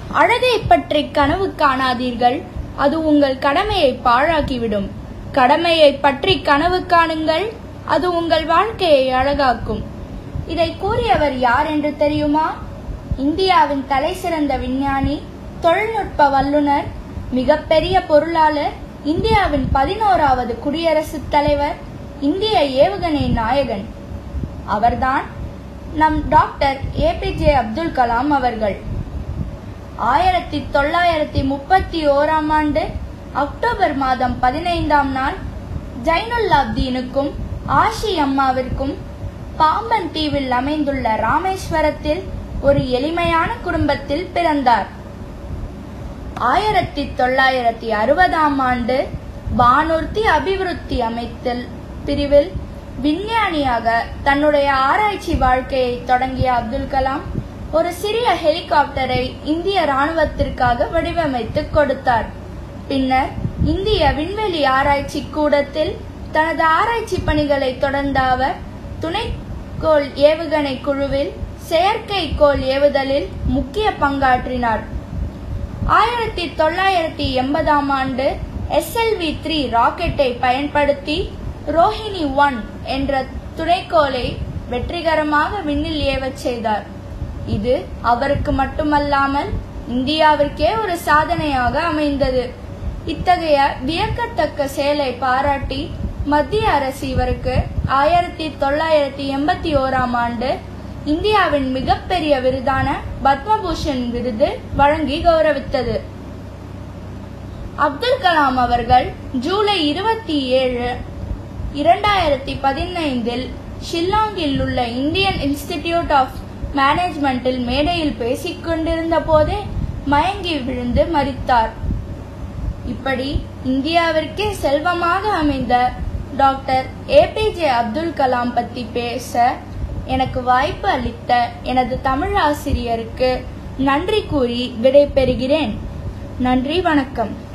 அழகை பற்றி கனவு காணாதீர்கள் அது உங்கள் கடமையை பாழாக்கிவிடும் கடமையை பற்றி கனவு காணுங்கள் அது உங்கள் வாழ்க்கையை அழகாக்கும் இதை கூறியவர் யார் என்று தெரியுமா இந்தியாவின் தலைசிறந்த விஞ்ஞானி தொழில்நுட்ப வல்லுனர் மிகப்பெரிய பொருளாளர் இந்தியாவின் பதினோராவது குடியரசுத் தலைவர் இந்திய ஏவுகணை நாயகன் அவர்தான் நம் டாக்டர் ஏபிஜே அப்துல் கலாம் அவர்கள் ஆயிரத்தி தொள்ளாயிரத்தி முப்பத்தி ஓராம் ஆண்டு அக்டோபர் மாதம் பதினைந்தாம் நாள் ஜைனுல்லாப்தீனுக்கும் ஆஷி அம்மாவிற்கும் பாம்பன் தீவில் அமைந்துள்ள ராமேஸ்வரத்தில் ஒரு எளிமையான குடும்பத்தில் பிறந்தார் ஆயிரத்தி தொள்ளாயிரத்தி அறுபதாம் ஆண்டு வானூர்தி அபிவிருத்தி அமைத்தல் பிரிவில் விஞ்ஞானியாக தன்னுடைய ஆராய்ச்சி வாழ்க்கையை தொடங்கிய அப்துல் கலாம் ஒரு சிறிய ஹெலிகாப்டரை இந்திய ராணுவத்திற்காக வடிவமைத்து கொடுத்தார் பின்னர் இந்திய விண்வெளி ஆராய்ச்சி கூடத்தில் தனது ஆராய்ச்சி பணிகளை தொடர்ந்த அவர் துணைக்கோள் ஏவுகணை குழுவில் செயற்கைக்கோள் ஏவுதலில் முக்கிய பங்காற்றினார் ஆயிரத்தி தொள்ளாயிரத்தி எண்பதாம் ஆண்டு எஸ்எல்வி த்ரீ ராக்கெட்டை பயன்படுத்தி ரோஹிணி ஒன் என்ற துணைக்கோளை வெற்றிகரமாக விண்ணில் ஏவச் செய்தார் இது அவருக்கு மட்டுமல்லாமல் இந்தியாவிற்கே ஒரு சாதனையாக அமைந்தது இத்தகைய வியக்கத்தக்க செயலை பாராட்டி மத்திய அரசு இவருக்கு ஆயிரத்தி தொள்ளாயிரத்தி எண்பத்தி ஓராம் ஆண்டு இந்தியாவின் மிகப்பெரிய விருதான பத்மபூஷன் விருது வழங்கி கௌரவித்தது அப்துல் கலாம் அவர்கள் ஜூலை இருபத்தி ஏழு இரண்டாயிரத்தி பதினைந்தில் ஷில்லாங்கில் உள்ள இந்தியன் இன்ஸ்டிடியூட் ஆஃப் மேனேஜ்மெண்டில் மேடையில் பேசிக் கொண்டிருந்த போதே மயங்கி விழுந்து மரித்தார் இப்படி இந்தியாவிற்கே செல்வமாக அமைந்த டாக்டர் ஏபிஜே அப்துல் கலாம் பத்தி பேச எனக்கு வாய்ப்பு அளித்த எனது தமிழ் ஆசிரியருக்கு நன்றி கூறி விடை பெறுகிறேன் நன்றி வணக்கம்